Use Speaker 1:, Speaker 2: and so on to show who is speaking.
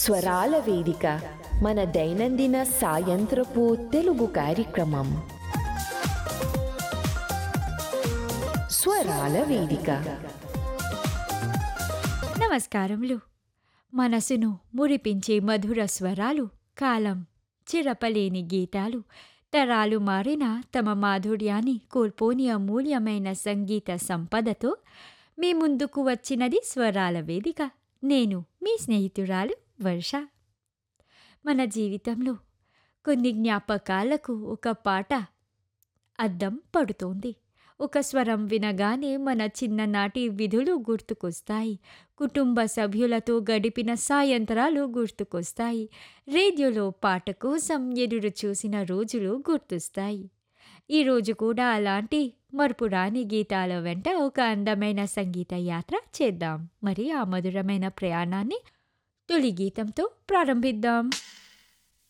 Speaker 1: స్వరాల వేదిక మన దైనందిన సాయంత్రపు తెలుగు కార్యక్రమం స్వరాల వేదిక
Speaker 2: నమస్కారములు మనసును మురిపించే మధుర స్వరాలు కాలం చిరపలేని గీతాలు తరాలు మారిన తమ మాధుర్యాన్ని కోల్పోని అమూల్యమైన సంగీత సంపదతో మీ ముందుకు వచ్చినది స్వరాల వేదిక నేను మీ స్నేహితురాలు వర్ష మన జీవితంలో కొన్ని జ్ఞాపకాలకు ఒక పాట అద్దం పడుతోంది ఒక స్వరం వినగానే మన చిన్ననాటి విధులు గుర్తుకొస్తాయి కుటుంబ సభ్యులతో గడిపిన సాయంత్రాలు గుర్తుకొస్తాయి రేడియోలో పాట కోసం ఎదురు చూసిన రోజులు గుర్తొస్తాయి ఈరోజు కూడా అలాంటి మరుపురాని గీతాల వెంట ఒక అందమైన సంగీత యాత్ర చేద్దాం మరి ఆ మధురమైన ప్రయాణాన్ని తొలి గీతంతో ప్రారంభిద్దాం